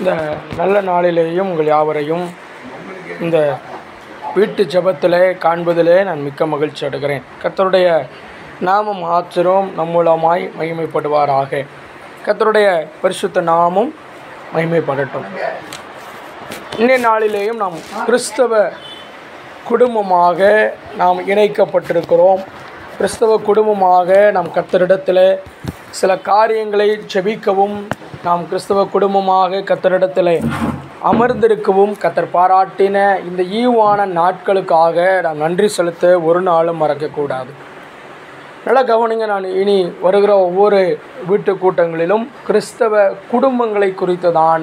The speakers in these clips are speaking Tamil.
இந்த நல்ல நாளிலேயும் உங்கள் யாவரையும் இந்த வீட்டு ஜெபத்திலே காண்பதிலே நான் மிக்க மகிழ்ச்சி அடைகிறேன் கர்த்தருடைய நாமம் ஆச்சரும் நம் மூலமாய் மகிமைப்படுவாராக கர்த்தருடைய பரிசுத்த நாமம் மகிமைப்படட்டும் இன்றைய நாளிலேயும் நாம் கிறிஸ்தவ குடும்பமாக நாம் இணைக்கப்பட்டிருக்கிறோம் கிறிஸ்தவ குடும்பமாக நாம் கத்தரிடத்தில் சில காரியங்களை ஜெபிக்கவும் நாம் கிறிஸ்தவ குடும்பமாக கத்தரிடத்தில் அமர்ந்திருக்கவும் கத்தர் பாராட்டின இந்த ஈவான நாட்களுக்காக நாம் நன்றி செலுத்த ஒரு நாளும் மறக்கக்கூடாது நல்லா கவனிங்க நான் இனி வருகிற ஒவ்வொரு வீட்டு கூட்டங்களிலும் கிறிஸ்தவ குடும்பங்களை குறித்ததான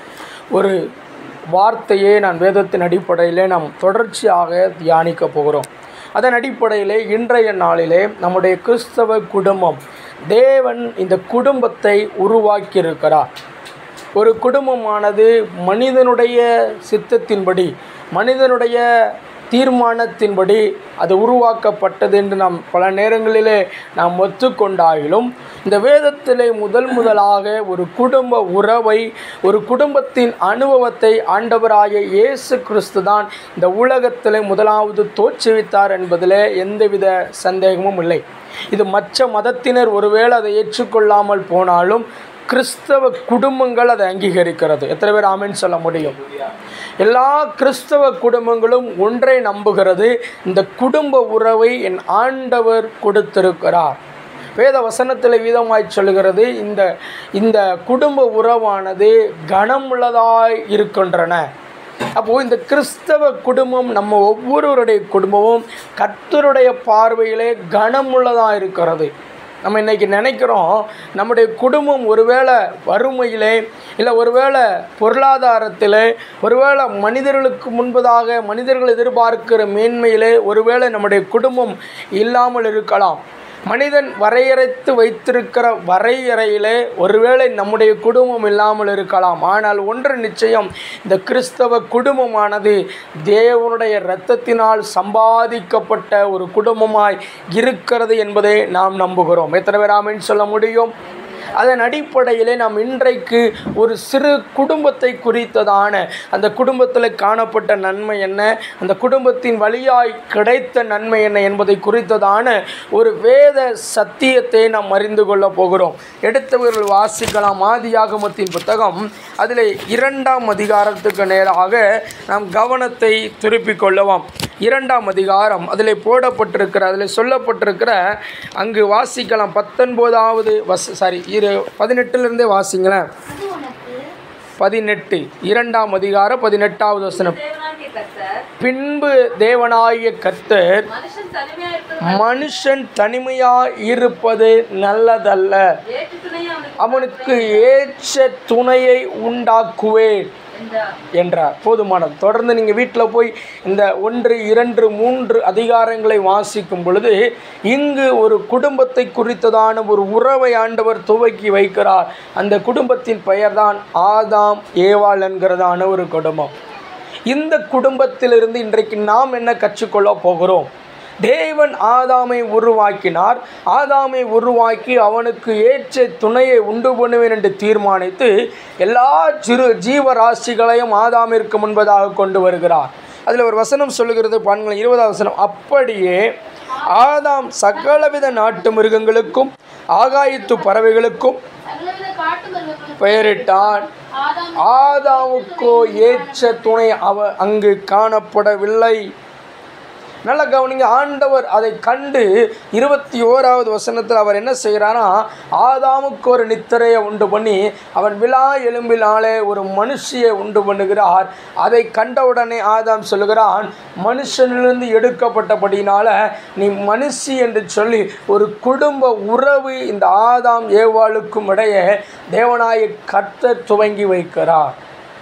ஒரு வார்த்தையை நான் வேதத்தின் அடிப்படையிலே நாம் தொடர்ச்சியாக தியானிக்க போகிறோம் அதன் அடிப்படையிலே இன்றைய நாளிலே நம்முடைய கிறிஸ்தவ குடும்பம் தேவன் இந்த குடும்பத்தை உருவாக்கியிருக்கிறார் ஒரு குடும்பமானது மனிதனுடைய சித்தத்தின்படி மனிதனுடைய தீர்மானத்தின்படி அது உருவாக்கப்பட்டது என்று நாம் பல நேரங்களிலே நாம் ஒத்துக்கொண்டாயிலும் இந்த வேதத்திலே முதல் முதலாக ஒரு குடும்ப உறவை ஒரு குடும்பத்தின் அனுபவத்தை ஆண்டவராய இயேசு கிறிஸ்து தான் இந்த உலகத்திலே முதலாவது தோற்றுவித்தார் என்பதிலே எந்தவித சந்தேகமும் இல்லை இது மற்ற மதத்தினர் ஒருவேளை அதை ஏற்றுக்கொள்ளாமல் போனாலும் கிறிஸ்தவ குடும்பங்கள் அதை அங்கீகரிக்கிறது எத்தனை பேர் ஆமென்னு சொல்ல முடியும் எல்லா கிறிஸ்தவ குடும்பங்களும் ஒன்றை நம்புகிறது இந்த குடும்ப உறவை என் ஆண்டவர் கொடுத்திருக்கிறார் வேத வசனத்தில் வீதமாய் சொல்கிறது இந்த இந்த குடும்ப உறவானது கனமுள்ளதாய் இருக்கின்றன அப்போது இந்த கிறிஸ்தவ குடும்பம் நம்ம ஒவ்வொருவருடைய குடும்பமும் கர்த்தருடைய பார்வையிலே கனமுள்ளதாக இருக்கிறது நம்ம இன்றைக்கி நினைக்கிறோம் நம்முடைய குடும்பம் ஒருவேளை வறுமையிலே இல்லை ஒருவேளை பொருளாதாரத்திலே ஒருவேளை மனிதர்களுக்கு முன்பதாக மனிதர்கள் எதிர்பார்க்கிற மேன்மையிலே ஒருவேளை நம்முடைய குடும்பம் இல்லாமல் இருக்கலாம் மனிதன் வரையறைத்து வைத்திருக்கிற வரையறையிலே ஒருவேளை நம்முடைய குடும்பம் இல்லாமல் இருக்கலாம் ஆனால் ஒன்று நிச்சயம் இந்த கிறிஸ்தவ குடும்பமானது தேவனுடைய இரத்தத்தினால் சம்பாதிக்கப்பட்ட ஒரு குடும்பமாய் இருக்கிறது என்பதை நாம் நம்புகிறோம் எத்தனை பேர் ஆமென்னு சொல்ல முடியும் அதன் அடிப்படையிலே நாம் இன்றைக்கு ஒரு சிறு குடும்பத்தை குறித்ததான அந்த குடும்பத்தில் காணப்பட்ட நன்மை என்ன அந்த குடும்பத்தின் வழியாய் கிடைத்த நன்மை என்ன என்பதை குறித்ததான ஒரு வேத சத்தியத்தை நாம் அறிந்து கொள்ள போகிறோம் எடுத்தவர்கள் வாசிக்கலாம் ஆதியாகமத்தின் புத்தகம் அதில் இரண்டாம் அதிகாரத்துக்கு நேராக நாம் கவனத்தை திருப்பிக் கொள்ளலாம் இரண்டாம் அதிகாரம் அதில் போடப்பட்டிருக்கிற அதில் சொல்லப்பட்டிருக்கிற அங்கு வாசிக்கலாம் பத்தொன்பதாவது வச சாரி இரு பதினெட்டுலேருந்தே வாசிங்களேன் அது உனக்கு பதினெட்டு இரண்டாம் அதிகாரம் பதினெட்டாவது வசனம் தேவனாகிய கர்த்தர் பின்பு தேவனாகிய கர்த்தர் மனுஷன் தனிமையா இருப்பது மனுஷன் தனிமையாக இருப்பது நல்லதல்ல ஏற்று துணையை அவனுக்கு அவனுக்கு ஏற்ற துணையை உண்டாக்குவேன் என்றார் என்றார் போதுமானது தொடர்ந்து நீங்கள் வீட்டில் போய் இந்த ஒன்று இரண்டு மூன்று அதிகாரங்களை வாசிக்கும் பொழுது இங்கு ஒரு குடும்பத்தை குறித்ததான ஒரு உறவை ஆண்டவர் துவக்கி வைக்கிறார் அந்த குடும்பத்தின் பெயர்தான் ஆதாம் ஏவாள் என்கிறதான ஒரு குடும்பம் இந்த குடும்பத்திலிருந்து இன்றைக்கு நாம் என்ன கற்றுக்கொள்ள போகிறோம் தேவன் ஆதாமை உருவாக்கினார் ஆதாமை உருவாக்கி அவனுக்கு ஏற்ற துணையை உண்டு பண்ணுவேன் என்று தீர்மானித்து எல்லா சிறு ஜீவராசிகளையும் ஆதாமிற்கு முன்பதாக கொண்டு வருகிறார் அதில் ஒரு வசனம் சொல்லுகிறது பாருங்களேன் இருபதாவது வசனம் அப்படியே ஆதாம் சகலவித நாட்டு மிருகங்களுக்கும் ஆகாயத்து பறவைகளுக்கும் சகலவித காட்டு மிருகங்களும் பெயரிட்டான் ஆதாம் ஆதாமுக்கோ ஏற்ற துணை அவ அங்கு காணப்படவில்லை நல்ல கவனிங்க ஆண்டவர் அதை கண்டு இருபத்தி ஓராவது வசனத்தில் அவர் என்ன செய்கிறாரா ஆதாமுக்கு ஒரு நித்திரையை உண்டு பண்ணி அவன் விழா எலும்பினாலே ஒரு மனுஷியை உண்டு பண்ணுகிறார் அதை கண்டவுடனே ஆதாம் சொல்லுகிறான் மனுஷனிலிருந்து எடுக்கப்பட்டபடினால நீ மனுஷி என்று சொல்லி ஒரு குடும்ப உறவு இந்த ஆதாம் ஏவாளுக்கும் இடையே தேவனாய கர்த்தர் துவங்கி வைக்கிறார்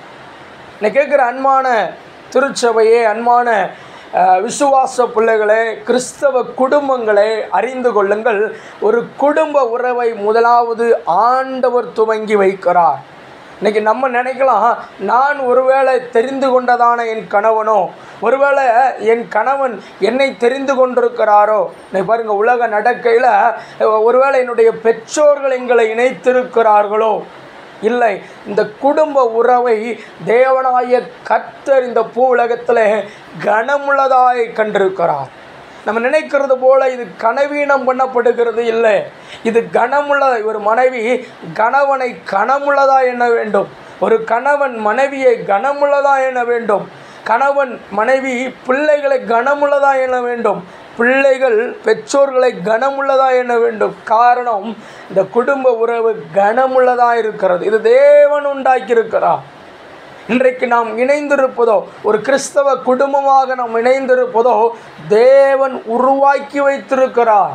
நான் கேட்குற அன்பான திருச்சபையே அன்பான அஹ், விசுவாச பிள்ளைகளே கிறிஸ்தவ குடும்பங்களை அறிந்து கொள்ளுங்கள் ஒரு குடும்ப உறவை முதலாவது ஆண்டவர் துவங்கி வைக்கிறார் இன்னைக்கு நம்ம நினைக்கலாம் நான் ஒருவேளை தெரிந்து கொண்டதான என் கணவனோ ஒருவேளை என் கணவன் என்னை தெரிந்து கொண்டிருக்கிறாரோ இன்னைக்கு பாருங்க உலக நடக்கையில் ஒருவேளை என்னுடைய பெற்றோர்கள் எங்களை இணைத்திருக்கிறார்களோ இல்லை இந்த குடும்ப உறவை தேவனாய கர்த்தர் இந்த பூ உலகத்தில் கனமுள்ளதாய் கண்டிருக்கிறார் நம்ம நினைக்கிறது போல இது கனவீனம் பண்ணப்படுகிறது இல்லை இது கனமுள்ள ஒரு மனைவி கணவனை கனமுள்ளதா எண்ண வேண்டும் ஒரு கணவன் மனைவியை கனமுள்ளதா எண்ண வேண்டும் கணவன் மனைவி பிள்ளைகளை கனமுள்ளதா எண்ண வேண்டும் பிள்ளைகள் பெற்றோர்களை கனமுள்ளதா எண்ண வேண்டும் காரணம் இந்த குடும்ப உறவு கனமுள்ளதா இருக்கிறது இது தேவன் உண்டாக்கியிருக்கிறார் இன்றைக்கு நாம் இணைந்திருப்பதோ ஒரு கிறிஸ்தவ குடும்பமாக நாம் இணைந்திருப்பதோ தேவன் உருவாக்கி வைத்திருக்கிறார்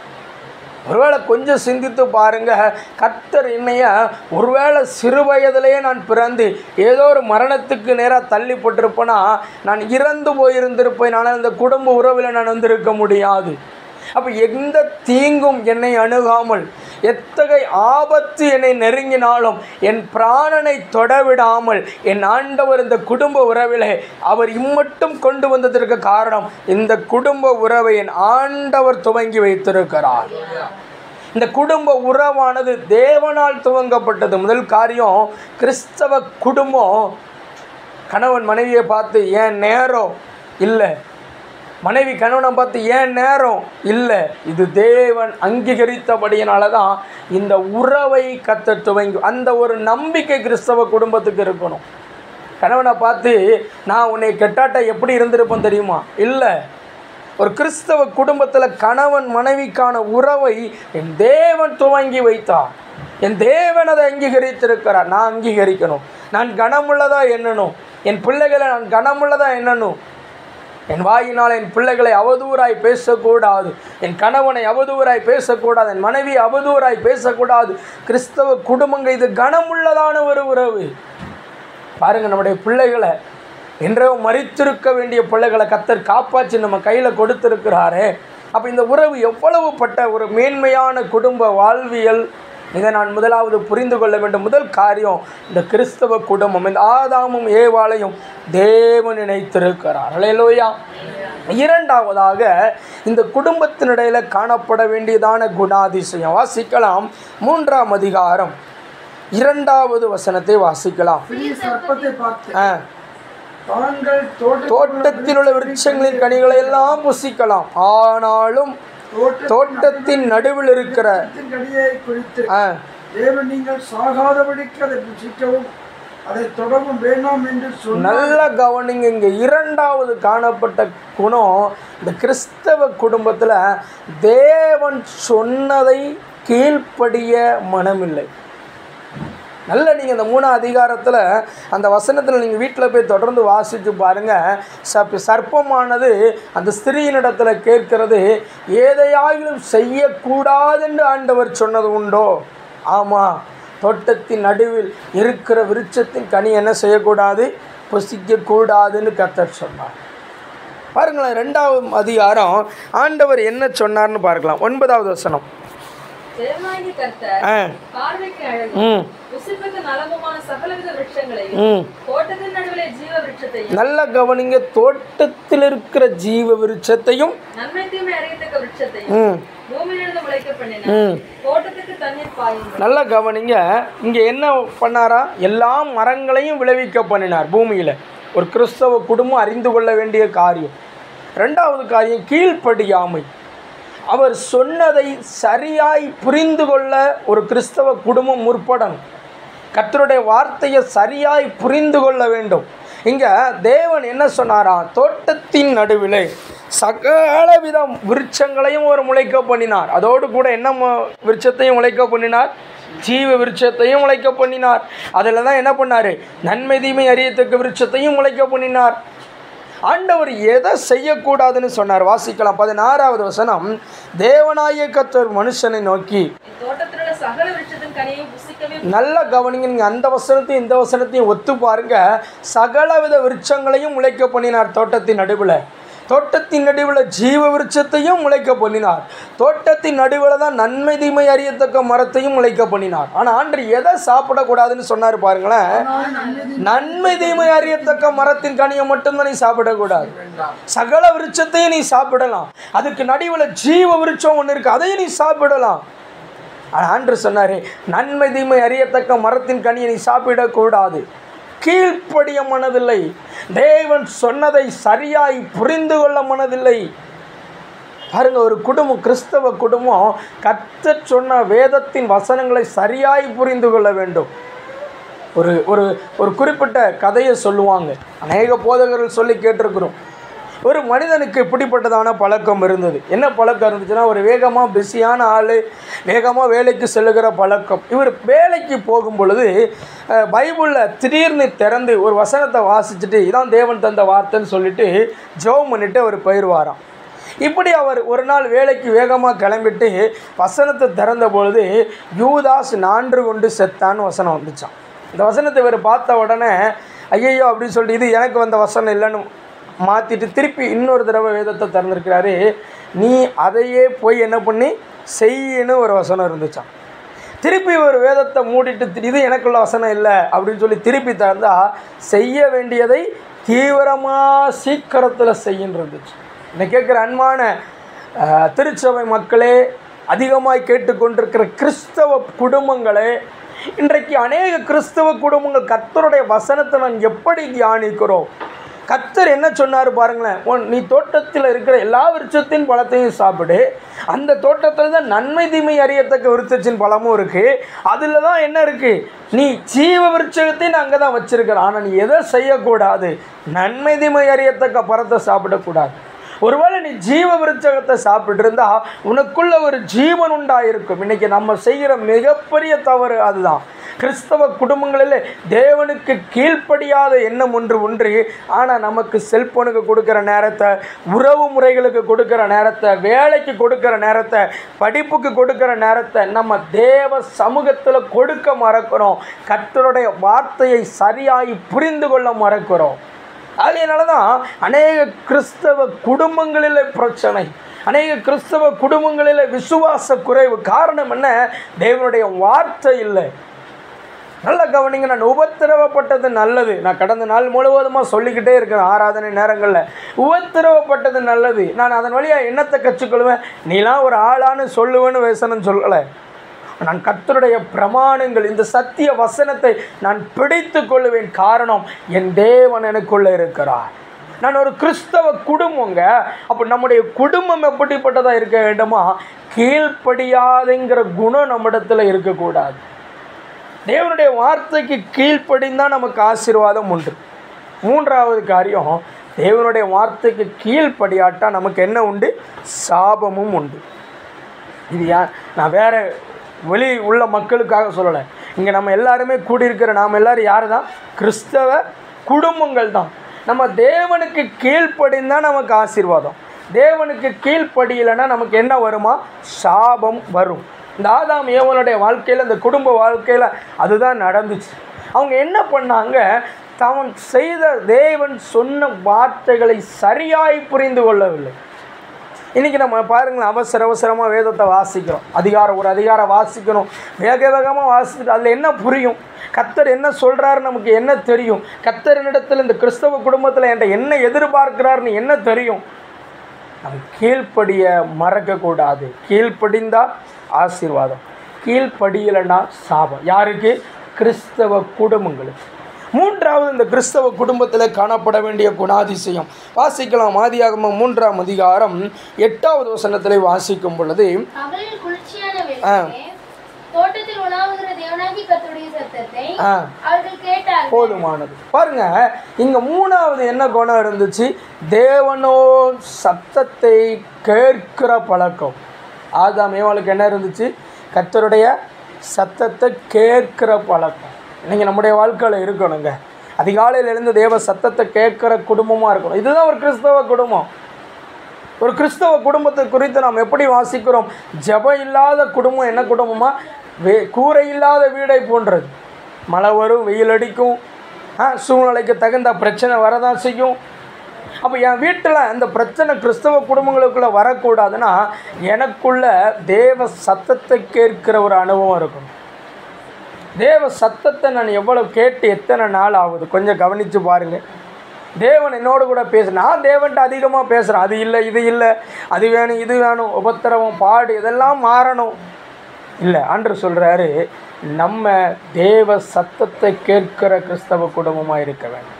ஒருவேளை கொஞ்சம் சிந்தித்து பாருங்க கர்த்தர் என்னைய ஒருவேளை சிறு வயதிலேயே நான் பிறந்து ஏதோ ஒரு மரணத்துக்கு நேராக தள்ளிப்பட்டிருப்பேனா நான் இறந்து போயிருந்திருப்பேன் ஆனால் இந்த குடும்ப உறவில் நான் வந்திருக்க முடியாது அப்போ எந்த தீங்கும் என்னை அணுகாமல் எத்தகைய ஆபத்து என்னை நெருங்கினாலும் என் பிராணனை தொடவிடாமல் என் ஆண்டவர் இந்த குடும்ப உறவிலே அவர் இம்மட்டும் கொண்டு வந்ததற்கு காரணம் இந்த குடும்ப உறவை என் ஆண்டவர் துவங்கி வைத்திருக்கிறார் இந்த குடும்ப உறவானது தேவனால் துவங்கப்பட்டது முதல் காரியம் கிறிஸ்தவ குடும்பம் கணவன் மனைவியை பார்த்து ஏன் நேரம் இல்லை மனைவி கணவனை பார்த்து ஏன் நேரம் இல்லை இது தேவன் அங்கீகரித்தபடியினால தான் இந்த உறவை கத்த துவங்கி அந்த ஒரு நம்பிக்கை கிறிஸ்தவ குடும்பத்துக்கு இருக்கணும் கணவனை பார்த்து நான் உன்னை கெட்டாட்ட எப்படி இருந்திருப்பேன் தெரியுமா இல்லை ஒரு கிறிஸ்தவ குடும்பத்தில் கணவன் மனைவிக்கான உறவை என் தேவன் துவங்கி வைத்தார் என் தேவன் அதை அங்கீகரித்திருக்கிறார் நான் அங்கீகரிக்கணும் நான் கனமுள்ளதா எண்ணணும் என் பிள்ளைகளை நான் கனமுள்ளதா எண்ணணும் என் வாயினால் என் பிள்ளைகளை அவதூறாய் பேசக்கூடாது என் கணவனை அவதூறாய் பேசக்கூடாது என் மனைவி அவதூறாய் பேசக்கூடாது கிறிஸ்தவ குடும்பங்கள் இது கனமுள்ளதான ஒரு உறவு பாருங்க நம்முடைய பிள்ளைகளை என்றோ மறித்திருக்க வேண்டிய பிள்ளைகளை கத்தர் காப்பாற்றி நம்ம கையில் கொடுத்துருக்கிறாரே அப்போ இந்த உறவு எவ்வளவு பட்ட ஒரு மேன்மையான குடும்ப வாழ்வியல் இதை நான் முதலாவது புரிந்து கொள்ள வேண்டும் முதல் காரியம் இந்த கிறிஸ்தவ குடும்பம் இந்த ஆதாமும் ஏவாளையும் தேவன் இணைத்திருக்கிறார் அலையலோயா இரண்டாவதாக இந்த குடும்பத்தினிடையில் காணப்பட வேண்டியதான குணாதிசயம் வாசிக்கலாம் மூன்றாம் அதிகாரம் இரண்டாவது வசனத்தை வாசிக்கலாம் ஸ்திரீ சர்ப்பத்தை பார்த்து ஆ தாங்கள் தோட்ட தோட்டத்தில் உள்ள விருட்சங்களின் கனிகளை எல்லாம் புசிக்கலாம் ஆனாலும் தோட்டத்தின் நடுவில் இருக்கிற தோட்டத்தின் கனியை குறித்து ஆ, தேவன் நீங்கள் சாகாதபடிக்கு அதை புசிக்கவும் அதை தொடவும் வேண்டாம் என்று சொன்ன நல்ல கவனிங்க இங்கே இரண்டாவது காணப்பட்ட குணம் இந்த கிறிஸ்தவ குடும்பத்தில் தேவன் சொன்னதை கீழ்ப்படிய மனமில்லை நல்ல நீங்கள் இந்த மூணாம் அதிகாரத்தில் அந்த வசனத்தில் நீங்கள் வீட்டில் போய் தொடர்ந்து வாசித்து பாருங்கள் சப் சர்ப்பமானது அந்த ஸ்திரீயினிடத்தில் கேட்கிறது ஏதையாகிலும் செய்யக்கூடாதென்று ஆண்டவர் சொன்னது உண்டோ ஆமாம் தோட்டத்தின் நடுவில் இருக்கிற விருட்சத்தின் கனி என்ன செய்யக்கூடாது புசிக்கக்கூடாதுன்னு கத்தர் சொன்னார் பாருங்களேன் ரெண்டாவது அதிகாரம் ஆண்டவர் என்ன சொன்னார்னு பார்க்கலாம் ஒன்பதாவது வசனம் தேவனாகிய கர்த்தர் ஆ பார்வைக்கு அழகு ம் புசிப்புக்கு நலமுமான சகலவித விருட்சங்களையும் ம் தோட்டத்தின் நடுவிலே ஜீவ விருட்சத்தையும் நல்ல கவனிங்க தோட்டத்தில் இருக்கிற ஜீவ விருட்சத்தையும் நன்மை தீமை அறியத்தக்க விருட்சத்தையும் ம் பூமியிலிருந்து முளைக்க பண்ணினார் ம் தோட்டத்துக்கு தண்ணீர் பாயுங்கள் நல்ல கவனிங்க இங்கே என்ன பண்ணாரா எல்லா மரங்களையும் விளைவிக்க பண்ணினார் பூமியில் ஒரு கிறிஸ்தவ குடும்பம் அறிந்து கொள்ள வேண்டிய காரியம் ரெண்டாவது காரியம் கீழ்ப்படியாமை அவர் சொன்னதை சரியாய் புரிந்து கொள்ள ஒரு கிறிஸ்தவ குடும்பம் முற்படணும் கர்த்தருடைய வார்த்தையை சரியாய் புரிந்து கொள்ள வேண்டும் இங்கே தேவன் என்ன சொன்னாரா தோட்டத்தின் நடுவிலே சகல விதம் விருட்சங்களையும் அவர் முளைக்க பண்ணினார் அதோடு கூட என்ன மு- விருட்சத்தையும் முளைக்க பண்ணினார் ஜீவ விருட்சத்தையும் முளைக்க பண்ணினார் அதில் தான் என்ன பண்ணார் நன்மை தீமை அறியத்தக்க விருட்சத்தையும் முளைக்க பண்ணினார் ஆண்டவர் எதை செய்யக்கூடாதுன்னு சொன்னார் வாசிக்கலாம் பதினாறாவது வசனம் தேவனாய கத்தர் மனுஷனை நோக்கி தோட்டத்தில் உள்ள சகல விருட்சத்தின் கனியை புசிக்கவே நல்ல கவனிங்க நீங்கள் அந்த வசனத்தையும் இந்த வசனத்தையும் ஒத்து பாருங்க சகலவித விருட்சங்களையும் முளைக்க பண்ணினார் தோட்டத்தின் நடுவில் தோட்டத்தின் நடுவில் ஜீவ விருட்சத்தையும் முளைக்க பண்ணினார் தோட்டத்தின் நடுவில் தான் நன்மை தீமை அறியத்தக்க மரத்தையும் முளைக்க பண்ணினார் ஆனால் ஆண்டு எதை சாப்பிடக்கூடாதுன்னு சொன்னார் பாருங்களேன் நன்மை தீமை அறியத்தக்க மரத்தின் கனியை மட்டும்தான் நீ சாப்பிடக்கூடாது சகல விருட்சத்தையும் நீ சாப்பிடலாம் அதுக்கு நடுவில் ஜீவ விருட்சம் ஒன்று இருக்குது அதையும் நீ சாப்பிடலாம் ஆண்டு சொன்னார் நன்மை தீமை அறியத்தக்க மரத்தின் கனியை நீ சாப்பிடக்கூடாது கீழ்ப்படிய மனதில்லை தேவன் சொன்னதை சரியாய் புரிந்து கொள்ள மனதில்லை பாருங்க ஒரு குடும்பம் கிறிஸ்தவ குடும்பம் கத்த சொன்ன வேதத்தின் வசனங்களை சரியாய் புரிந்து கொள்ள வேண்டும் ஒரு ஒரு ஒரு குறிப்பிட்ட கதையை சொல்லுவாங்க அநேக போதகர்கள் சொல்லி கேட்டிருக்கிறோம் ஒரு மனிதனுக்கு இப்படிப்பட்டதான பழக்கம் இருந்தது என்ன பழக்கம் இருந்துச்சுன்னா ஒரு வேகமாக பிஸியான ஆள் வேகமாக வேலைக்கு செல்லுகிற பழக்கம் இவர் வேலைக்கு போகும் பொழுது அஹ், பைபிளில் திடீர்னு திறந்து ஒரு வசனத்தை வாசிச்சுட்டு இதான் தேவன் தந்த வார்த்தைன்னு சொல்லிட்டு ஜெபம் பண்ணிட்டு அவர் போயிடுவாராம் இப்படி அவர் ஒரு நாள் வேலைக்கு வேகமாக கிளம்பிட்டு வசனத்தை திறந்த பொழுது யூதாஸ் நான்று கொண்டு செத்தான்னு வசனம் வந்துச்சான் இந்த வசனத்தை இவர் பார்த்த உடனே ஐயையோ அப்படின்னு சொல்லிட்டு இது எனக்கு வந்த வசனம் இல்லைன்னு மாற்றிட்டு திருப்பி இன்னொரு தடவை வேதத்தை திறந்திருக்கிறாரு நீ அதையே போய் என்ன பண்ணி செய்யின்னு ஒரு வசனம் இருந்துச்சான் திருப்பி ஒரு வேதத்தை மூடிட்டு தி- இது எனக்குள்ள வசனம் இல்லை அப்படின்னு சொல்லி திருப்பி திறந்தா செய்ய வேண்டியதை தீவிரமாக சீக்கிரத்தில் செய்யின்னு இருந்துச்சு என்னை கேட்குற அன்பான அஹ், திருச்சபை மக்களே அதிகமாய் கேட்டுக்கொண்டிருக்கிற கிறிஸ்தவ குடும்பங்களே இன்றைக்கு அநேக கிறிஸ்தவ குடும்பங்கள் கர்த்தருடைய வசனத்தை நான் எப்படி தியானிக்கிறோம் கத்தர் என்ன சொன்னார் பாருங்களேன் உன் நீ தோட்டத்தில் இருக்கிற எல்லா விருட்சத்தின் பழத்தையும் சாப்பிடு அந்த தோட்டத்தில் தான் நன்மை தீமை அறியத்தக்க விருட்சத்தின் பழமும் இருக்குது அதில் தான் என்ன இருக்குது நீ ஜீவ விருட்சத்தையும் அங்கே தான் வச்சிருக்கிற ஆனால் நீ எதை செய்யக்கூடாது நன்மை தீமை அறியத்தக்க பழத்தை சாப்பிடக்கூடாது ஒருவேளை நீ ஜீவ விருட்சகத்தை சாப்பிட்டு இருந்தா உனக்குள்ள ஒரு ஜீவன் உண்டாயிருக்கும் இன்னைக்கு நம்ம செய்கிற மிகப்பெரிய தவறு அதுதான் கிறிஸ்தவ குடும்பங்களில் தேவனுக்கு கீழ்ப்படியாத எண்ணம் ஒன்று ஒன்று ஆனால் நமக்கு செல்போனுக்கு கொடுக்குற நேரத்தை உறவு முறைகளுக்கு கொடுக்குற நேரத்தை வேலைக்கு கொடுக்குற நேரத்தை படிப்புக்கு கொடுக்குற நேரத்தை நம்ம தேவ சமூகத்தில் கொடுக்க மறக்கிறோம் கர்த்தருடைய வார்த்தையை சரியாய் புரிந்து கொள்ள மறக்கிறோம் அதனால தான் அநேக கிறிஸ்தவ குடும்பங்களில் பிரச்சனை அநேக கிறிஸ்தவ குடும்பங்களில் விசுவாச குறைவு காரணம் என்ன தேவனுடைய வார்த்தை இல்லை நல்ல கவனிங்க நான் உபத்திரவப்பட்டது நல்லது நான் கடந்த நாள் முழுவதுமாக சொல்லிக்கிட்டே இருக்கிறேன் ஆராதனை நேரங்களில் உபத்திரவப்பட்டது நல்லது நான் அதன் வழியாக என்னத்தை கற்றுக்கொள்வேன் நீலாம் ஒரு ஆளான்னு சொல்லுவேன்னு வசனம் சொல்லலை நான் கர்த்தருடைய பிரமாணங்கள் இந்த சத்திய வசனத்தை நான் பிடித்து கொள்ளுவேன் காரணம் என் தேவன் எனக்குள்ளே இருக்கிறார் நான் ஒரு கிறிஸ்தவ குடும்பங்க அப்போ நம்முடைய குடும்பம் எப்படிப்பட்டதாக இருக்க வேண்டுமா கீழ்ப்படியாதுங்கிற குணம் நம்மிடத்தில் இருக்கக்கூடாது தேவனுடைய வார்த்தைக்கு கீழ்ப்படிந்தால் நமக்கு ஆசீர்வாதம் உண்டு மூன்றாவது காரியம் தேவனுடைய வார்த்தைக்கு கீழ்ப்படியாட்டா நமக்கு என்ன உண்டு சாபமும் உண்டு இது ஏன் நான் வேற வெளி உள்ள மக்களுக்காக சொல்லலை இங்கே நம்ம எல்லாருமே கூடியிருக்கிற நாம் எல்லாரும் யார் தான் கிறிஸ்தவ குடும்பங்கள் தான் நம்ம தேவனுக்கு கீழ்ப்படிந்தால் நமக்கு ஆசீர்வாதம் தேவனுக்கு கீழ்ப்படியலைன்னா நமக்கு என்ன வருமா சாபம் வரும் இந்த ஆதாம் ஏவனுடைய வாழ்க்கையில் இந்த குடும்ப வாழ்க்கையில் அதுதான் நடந்துச்சு அவங்க என்ன பண்ணாங்க தவன் செய்த தேவன் சொன்ன வார்த்தைகளை சரியாய் புரிந்து கொள்ளவில்லை இன்றைக்கி நம்ம பாருங்களேன் அவசர அவசரமாக வேதத்தை வாசிக்கிறோம் அதிகாரம் ஒரு அதிகாரம் வாசிக்கணும் வேக வேகமாக வாசிச்சுட்டு அதில் என்ன புரியும் கத்தர் என்ன சொல்கிறாரு நமக்கு என்ன தெரியும் கத்தரினிடத்தில் இந்த கிறிஸ்தவ குடும்பத்தில் என்கிட்ட என்ன எதிர்பார்க்கிறாருன்னு என்ன தெரியும் நம்ம கீழ்ப்படிய மறக்கக்கூடாது கீழ்ப்படிந்தா ஆசீர்வாதம் கீழ்ப்படியலைன்னா சாபம் யாருக்கு கிறிஸ்தவ குடும்பங்களுக்கு மூன்றாவது இந்த கிறிஸ்தவ குடும்பத்தில் காணப்பட வேண்டிய குணாதிசயம் வாசிக்கலாம் ஆதியாகமம் மூன்றாம் அதிகாரம் எட்டாவது வசனத்தில் வாசிக்கும் பொழுது பகலில் குளிர்ச்சியான வேளையிலே தோட்டத்தில் உலாவுகிற தேவனாகி கர்த்தருடைய சத்தத்தை ஆ அவர்கள் கேட்டார்கள் போதுமானது பாருங்க இங்க மூணாவது என்ன குணம் இருந்துச்சு தேவனோ சத்தத்தை கேட்கிற பழக்கம் ஆதாம் ஏவாளுக்கு என்ன இருந்துச்சு கர்த்தருடைய சத்தத்தை கேட்கிற பழக்கம் இன்னைக்கு நம்முடைய வாழ்க்கையில் இருக்கணுங்க அதிகாலையில் எழுந்து தேவ சத்தத்தை கேட்குற குடும்பமாக இருக்கணும் இதுதான் ஒரு கிறிஸ்தவ குடும்பம் ஒரு கிறிஸ்தவ குடும்பத்தை குறித்து நாம் எப்படி வாசிக்கிறோம் ஜெபம் இல்லாத குடும்பம் என்ன குடும்பமா வே கூரை இல்லாத வீடை போன்றது மழை வரும் வெயில் அடிக்கும் ஆ, சூழ்நிலைக்கு தகுந்த பிரச்சனை வரதான் செய்யும் அப்போ என் வீட்டில் அந்த பிரச்சனை கிறிஸ்தவ குடும்பங்களுக்குள்ளே வரக்கூடாதுன்னா எனக்குள்ள தேவ சத்தத்தை கேட்கிற ஒரு அனுபவம் இருக்கணும் தேவ சத்தத்தை நான் எவ்வளவு கேட்டு எத்தனை நாள் ஆகுது கொஞ்சம் கவனித்து பாருங்கள் தேவன் என்னோடு கூட பேசு நான் தேவன்ட்ட அதிகமாக பேசுகிறேன் அது இல்லை இது இல்லை அது வேணும் இது வேணும் உபத்திரவம் பாடு இதெல்லாம் மாறணும் இல்லை ஆண்டவர் சொல்கிறாரு நம்ம தேவ சத்தத்தை கேட்கிற கிறிஸ்தவ குடும்பமாக இருக்க வேண்டும்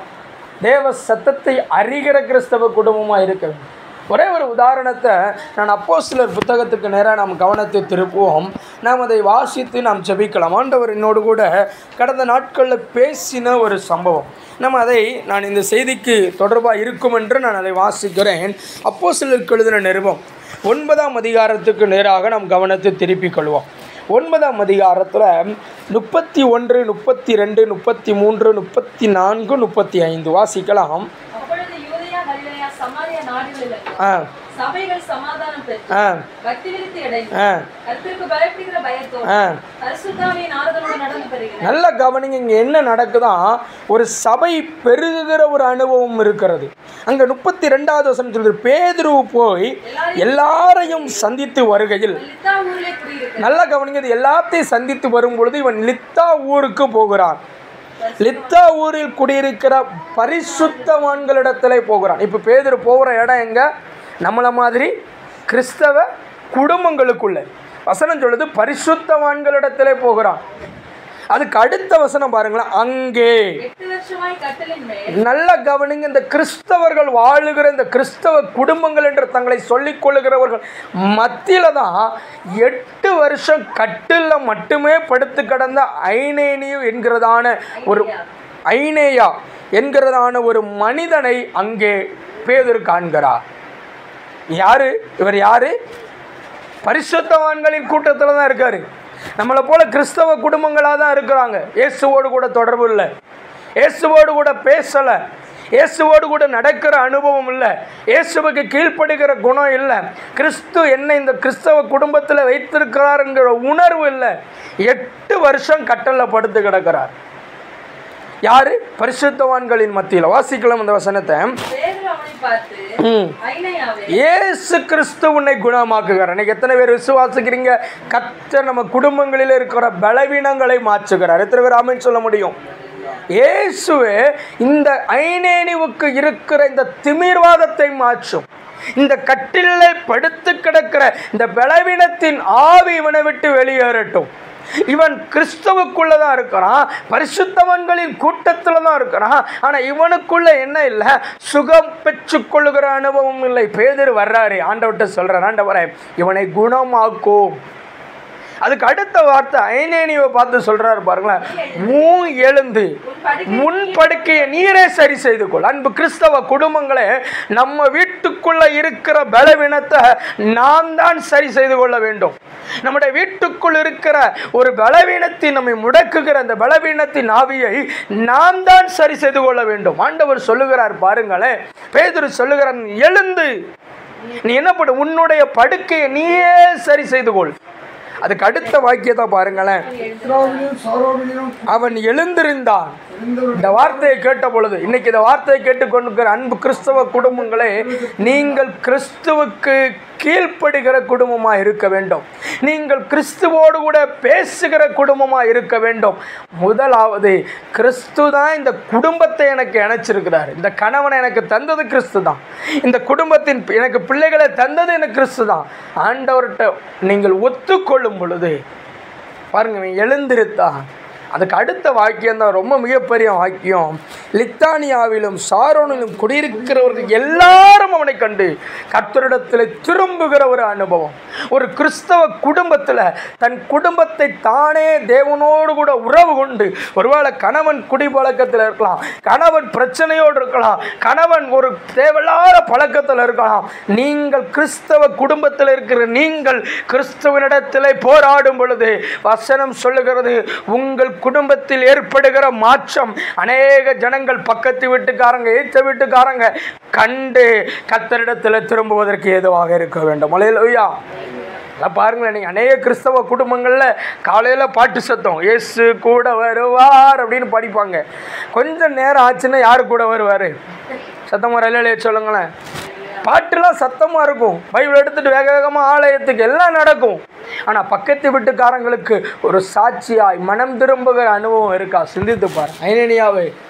தேவ சத்தத்தை அறிகிற கிறிஸ்தவ குடும்பமாக இருக்க வேண்டும் ஒரே ஒரு உதாரணத்தை நான் அப்போ சிலர் புத்தகத்துக்கு நேராக நாம் கவனத்தை திருப்புவோம் நாம் அதை வாசித்து நாம் ஜெபிக்கலாம் ஆண்டவர் என்னோடு கூட கடந்த நாட்களில் பேசின ஒரு சம்பவம் நம்ம அதை நான் இந்த செய்திக்கு தொடர்பாக இருக்கும் என்று நான் அதை வாசிக்கிறேன் அப்போ சிலருக்கு எழுதின நிருபம் ஒன்பதாம் அதிகாரத்துக்கு நேராக நாம் கவனத்தை திருப்பிக் கொள்வோம் ஒன்பதாம் அதிகாரத்தில் முப்பத்தி ஒன்று முப்பத்தி ரெண்டு முப்பத்தி மூன்று முப்பத்தி நான்கு முப்பத்தி ஐந்து வாசிக்கலாம் அப்பொழுது யூதயா கலிலேயா சமாரியா நாடுகளில் ஆ சபைகள் சமாதானம் பெற்று ஆ பக்தி விருத்தி அடைந்து ஆ கர்த்தருக்கு பயப்படுகிற பயத்தோடு ஆ பரிசுத்தாவியின் ஆறுதலோடு நடந்து பெறுகிறார் நல்ல கவனிங்க இங்கே என்ன நடக்குதான் ஒரு சபை பெருகுகிற ஒரு அனுபவம் இருக்கிறது அங்கே முப்பத்தி ரெண்டாவது வசனம் சொல்றது பேதுரு போய் எல்லாரையும் சந்தித்து வருகையில் லித்தா ஊரிலே குடியிருக்கிறார் நல்ல கவனிங்க இது எல்லாத்தையும் சந்தித்து வரும் பொழுது இவன் லித்தா ஊருக்கு போகிறான் லித்தா ஊரில் குடியிருக்கிற பரிசுத்தவான்களிடத்திலே போகிறான் இப்போ பேதுரு போகிற இடம் எங்க நம்மளை மாதிரி கிறிஸ்தவ குடும்பங்களுக்குள்ள வசனம் சொல்லுது பரிசுத்தவான்களிடத்திலே போகிறான் அதுக்கு அடுத்த வசனம் பாருங்களேன் அங்கே எட்டு வருஷமாய் கட்டலின் மேல் நல்ல கவனிங்க இந்த கிறிஸ்தவர்கள் வாழுகிற இந்த கிறிஸ்தவ குடும்பங்கள் என்று தங்களை சொல்லிக் கொள்ளுகிறவர்கள் மத்தியில தான் எட்டு வருஷம் கட்டில் மட்டுமே படுத்து கிடந்த ஐனேனியு என்கிறதான ஒரு ஐனேயா என்கிறதான ஒரு மனிதனை அங்கே பேதுரு காண்கிறார் யாரு இவர் யாரு பரிசுத்தவான்களின் கூட்டத்தில் தான் இருக்காரு நம்மளை போல கிறிஸ்தவ கிடும்பங்களாக தான் இருக்கிறாங்க இயேசுவோடு கூட தொடர்பு இல்லை இயேசுவோடு கூட பேசலை இயேசுவோடு கூட நடக்கிற அனுபவம் இல்லை இயேசுவுக்கு கீழ்ப்படுகிற குணம் இல்லை கிறிஸ்து என்னை இந்த கிறிஸ்தவ குடும்பத்தில் வைத்திருக்கிறாருங்கிற உணர்வு இல்லை எட்டு வருஷம் கட்டலில் படுத்து கிடக்கிறார் யாரு பரிசுத்தவான்களின் மத்தியில் வாசிக்கலாம் அந்த வசனத்தை பேதுரு அவனை பார்த்து ம் ஐனையாவே இயேசு கிறிஸ்து உன்னை குணமாக்குகிறார் இன்னைக்கு எத்தனை பேர் விசுவாசிக்கிறீங்க கத்த நம்ம குடும்பங்களில் இருக்கிற பலவீனங்களை மாற்றுகிறார் எத்தனை பேர் ஆமென்னு சொல்ல முடியும் இயேசுவே இந்த ஐநேனிவுக்கு இருக்கிற இந்த திமிர்வாதத்தை மாற்றும் இந்த கட்டிலே படுத்து கிடக்கிற இந்த பலவீனத்தின் ஆவி இவனை விட்டு வெளியேறட்டும் இவன் கிறிஸ்தவுக்குள்ள தான் இருக்கிறான் பரிசுத்தவன்களின் கூட்டத்தில் தான் இருக்கிறான் ஆனால் இவனுக்குள்ள என்ன இல்லை சுகம் பெற்றுக்கொள்ளுகிற அனுபவம் இல்லை பேதர் வர்றாரு ஆண்டவர்கிட்ட சொல்கிறார் ஆண்டவரே இவனை குணமாக்கும் அதுக்கு அடுத்த வார்த்தை ஐநேனியை பார்த்து சொல்றாரு பாருங்களேன் மூ எழுந்து முன் படுக்கையை நீரே சரி செய்து கொள் அன்பு கிறிஸ்தவ குடும்பங்களே நம்ம வீட்டுக்குள்ள இருக்கிற பலவீனத்தை நாம் தான் சரி செய்து கொள்ள வேண்டும் நம்முடைய வீட்டுக்குள் இருக்கிற ஒரு பலவீனத்தை நம்மை முடக்குகிற அந்த பலவீனத்தின் ஆவியை நாம் தான் சரி செய்து கொள்ள வேண்டும் ஆண்டவர் சொல்லுகிறார் பாருங்களேன் பேதுரு சொல்லுகிறார் "நீ எழுந்து நீ என்ன பண்ணு உன்னுடைய படுக்கையை நீயே சரி செய்து கொள் அதுக்கு அடுத்த வாக்கியத்தை பாருங்களேன் இஸ்ராவிலும் சாரோவிலும் அவன் எழுந்திருந்தான் இருந்தவர்கள் இந்த வார்த்தையை கேட்ட பொழுது இன்னைக்கு இந்த வார்த்தையை கேட்டுக்கொண்டிருக்கிற அன்பு கிறிஸ்தவ குடும்பங்களே நீங்கள் கிறிஸ்துவுக்கு கீழ்ப்படுகிற குடும்பமாக இருக்க வேண்டும் நீங்கள் கிறிஸ்துவோடு கூட பேசுகிற குடும்பமாக இருக்க வேண்டும் முதலாவது கிறிஸ்து தான் இந்த குடும்பத்தை எனக்கு இணைச்சிருக்கிறார் இந்த கணவனை எனக்கு தந்தது கிறிஸ்து தான் இந்த குடும்பத்தின் எனக்கு பிள்ளைகளை தந்தது எனக்கு கிறிஸ்து தான் ஆண்டவர்கிட்ட நீங்கள் ஒத்துக்கொள்ளும் பொழுது பாருங்க இவன் எழுந்திருத்தான் அதுக்கு அடுத்த வாக்கியம் தான் ரொம்ப மிகப்பெரிய வாக்கியம் லித்தானியாவிலும் சாரோனிலும் குடியிருக்கிறவர்கள் எல்லாரும் அவனை கண்டு கர்த்தரிடத்தில் திரும்புகிற ஒரு அனுபவம் ஒரு கிறிஸ்தவ குடும்பத்தில் தன் குடும்பத்தை தானே தேவனோடு கூட உறவு கொண்டு ஒருவேளை கணவன் குடிப்பழக்கத்தில் இருக்கலாம் கணவன் பிரச்சனையோடு இருக்கலாம் கணவன் ஒரு தேவையில்லாத பழக்கத்தில் இருக்கலாம் நீங்கள் கிறிஸ்தவ குடும்பத்தில் இருக்கிற நீங்கள் கிறிஸ்துவனிடத்தில் போராடும் பொழுது வசனம் சொல்லுகிறது உங்கள் குடும்பத்தில் ஏற்படுகிற மாற்றம் அநேக ஜனங்கள் பக்கத்து வீட்டுக்காரங்க ஏற்ற வீட்டுக்காரங்க கண்டு கத்தரிடத்தில் திரும்புவதற்கு ஏதுவாக இருக்க வேண்டும் மலையிலோயா அதான் பாருங்களேன் நீங்கள் அநேக கிறிஸ்தவ குடும்பங்களில் காலையில் பாட்டு சத்தம் இயேசு கூட வருவார் அப்படின்னு படிப்பாங்க கொஞ்சம் நேரம் ஆச்சுன்னா யார் கூட வருவார் சத்தமாக ரயிலே சொல்லுங்களேன் பாட்டுலாம் சத்தமாக இருக்கும் பைபிள் எடுத்துட்டு வேக வேகமாக ஆலயத்துக்கு எல்லாம் நடக்கும் ஆனால் பக்கத்து வீட்டுக்காரங்களுக்கு ஒரு சாட்சியாய் மனம் திரும்புகிற அனுபவம் இருக்கா சிந்தித்து பாரு ஐனனியாவே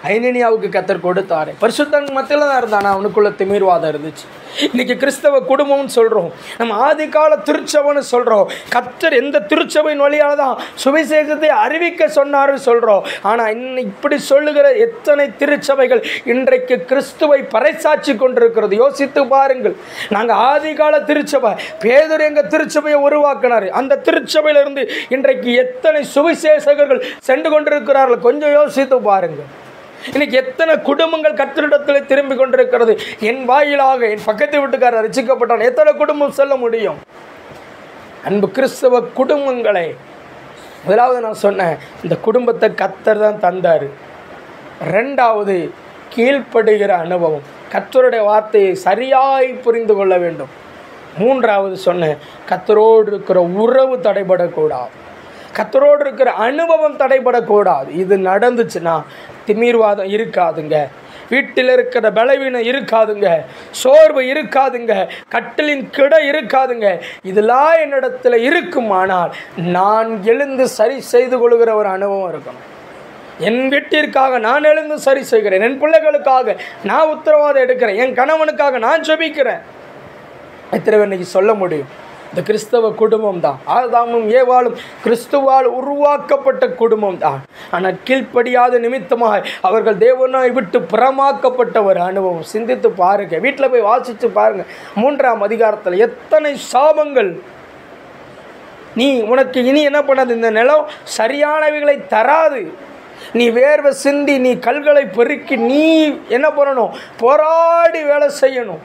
ஐனனியாவுக்கு கத்தர் கொடுத்தாரு பரிசுத்தன் மத்தியில் தான் இருந்தான் ஆனா அவனுக்குள்ள திமிர்வாதம் இருந்துச்சு இன்னைக்கு கிறிஸ்தவ குடும்பம்னு சொல்கிறோம் நம்ம ஆதிகால திருச்சபைன்னு சொல்கிறோம் கத்தர் எந்த திருச்சபையின் வழியால தான் சுவிசேஷத்தை அறிவிக்க சொன்னாருன்னு சொல்கிறோம் ஆனால் இன்னும் இப்படி சொல்லுகிற எத்தனை திருச்சபைகள் இன்றைக்கு கிறிஸ்துவை பறைசாட்சி கொண்டிருக்கிறது யோசித்து பாருங்கள் நாங்கள் ஆதிகால திருச்சபை பேதர் எங்கள் திருச்சபையை உருவாக்கினார் அந்த திருச்சபையிலிருந்து இன்றைக்கு எத்தனை சுவிசேஷகர்கள் சென்று கொண்டிருக்கிறார்கள் கொஞ்சம் யோசித்து பாருங்கள் இன்னைக்கு எத்தனை குடும்பங்கள் கத்திரிடத்தில் திரும்பி கொண்டிருக்கிறது என் வாயிலாக என் பக்கத்து வீட்டுக்காரர் ரசிக்கப்பட்டான் எத்தனை குடும்பம் சொல்ல முடியும் அன்பு கிறிஸ்தவ குடும்பங்களை முதலாவது நான் சொன்னேன் இந்த குடும்பத்தை கத்தர் தான் தந்தார் ரெண்டாவது கீழ்ப்படுகிற அனுபவம் கத்தருடைய வார்த்தையை சரியாய் புரிந்து கொள்ள வேண்டும் மூன்றாவது சொன்னேன் கத்தரோடு இருக்கிற உறவு தடைபடக்கூடாது கத்தரோடு இருக்கிற அனுபவம் தடைபடக்கூடாது இது நடந்துச்சுன்னா திமிர்வாதம் இருக்காதுங்க வீட்டில் இருக்கிற பலவீனம் இருக்காதுங்க சோர்வு இருக்காதுங்க கட்டிலின் கிட இருக்காதுங்க இதெல்லாம் என்னிடத்துல இருக்குமானால் நான் எழுந்து சரி செய்து கொள்கிற ஒரு அனுபவம் இருக்கணும் என் வீட்டிற்காக நான் எழுந்து சரி செய்கிறேன் என் பிள்ளைகளுக்காக நான் உத்தரவாதம் எடுக்கிறேன் என் கணவனுக்காக நான் ஜெபிக்கிறேன் எத்தனை பேர் இன்னைக்கு சொல்ல முடியும் இந்த கிறிஸ்தவ குடும்பம் தான் ஆதாமும் ஏவாளும் கிறிஸ்துவால் உருவாக்கப்பட்ட குடும்பம் தான் ஆனால் கீழ்ப்படியாத நிமித்தமாக அவர்கள் தேவனாய் விட்டு புறமாக்கப்பட்ட ஒரு அனுபவம் சிந்தித்து பாருங்க வீட்டில் போய் வாசித்து பாருங்க மூன்றாம் அதிகாரத்தில் எத்தனை சாபங்கள் நீ உனக்கு இனி என்ன பண்ணாது இந்த நிலம் சரியானவைகளை தராது நீ வேர்வை சிந்தி நீ கல்களை பெருக்கி நீ என்ன பண்ணணும் போராடி வேலை செய்யணும்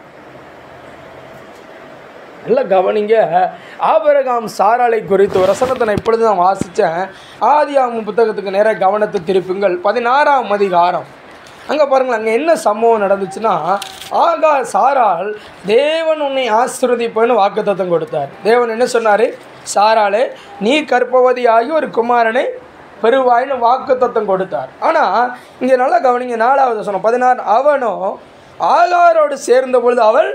நல்ல கவனிங்க ஆபரகாம் சாராளை குறித்து ஒரு வசனத்தை நான் இப்பொழுது நான் வாசித்தேன் ஆதியாகமம் புத்தகத்துக்கு நேராக கவனத்தை திருப்புங்கள் பதினாறாம் அதிகாரம் அங்கே பாருங்கள் அங்கே என்ன சம்பவம் நடந்துச்சுன்னா ஆகா சாராள் தேவன் உன்னை ஆசிர்வதிப்பேன்னு வாக்குத்தத்தம் கொடுத்தார் தேவன் என்ன சொன்னார் சாராளே நீ கற்பவதியாகி ஒரு குமாரனை பெருவாயின்னு வாக்குத்தத்தம் கொடுத்தார் ஆனால் இங்கே நல்லா கவனிங்க நாலாவது சொன்னோம் பதினாறு அவனும் ஆகாரோடு சேர்ந்த பொழுது அவள்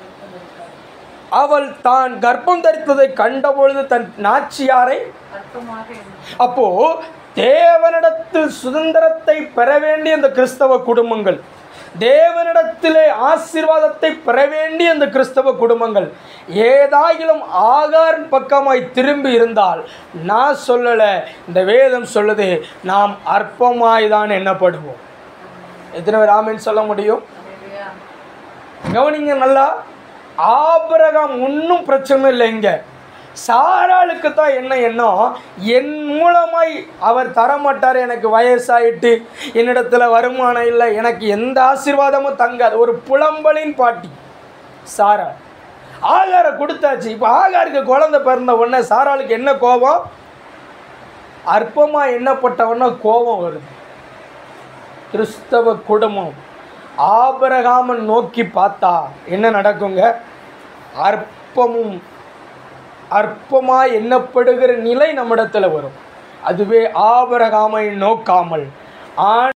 அவள் தான் கர்ப்பம் தரித்ததை கண்டபொழுது தன் நாச்சியாரை அப்போ தேவனிடத்தில் சுதந்திரத்தை பெற வேண்டிய இந்த கிறிஸ்தவ குடும்பங்கள் தேவனிடத்திலே ஆசீர்வாதத்தை பெற வேண்டிய இந்த கிறிஸ்தவ குடும்பங்கள் ஏதாயிலும் ஆகாரின் பக்கமாய் திரும்பி இருந்தால் நான் சொல்லலை இந்த வேதம் சொல்லுது நாம் அற்பமாய் தான் எண்ணப்படுவோம் எத்தனை பேர் ஆமேன்னு சொல்ல முடியும் கவனிங்க நல்லா ஆபிரகாம் ஒன்றும் பிரச்சனை இல்லை இங்கே சாராளுக்கு தான் என்ன எண்ணம் என் மூலமாய் அவர் தரமாட்டார் எனக்கு வயசாயிட்டு என்னிடத்துல வருமானம் இல்லை எனக்கு எந்த ஆசீர்வாதமும் தங்காது ஒரு புலம்பலின் பாட்டி சாரா ஆகாரை கொடுத்தாச்சு இப்போ ஆகாருக்கு குழந்தை பிறந்த உடனே சாராளுக்கு என்ன கோபம் அற்பமாக எண்ணப்பட்டவொன்னே கோபம் வருது கிறிஸ்தவ குடும்பம் ஆபரகாமன் நோக்கி பார்த்தா என்ன நடக்குங்க அற்பமும் அற்பமாய் எண்ணப்படுகிற நிலை நம்மிடத்தில் வரும் அதுவே ஆபரகாமை நோக்காமல் ஆண்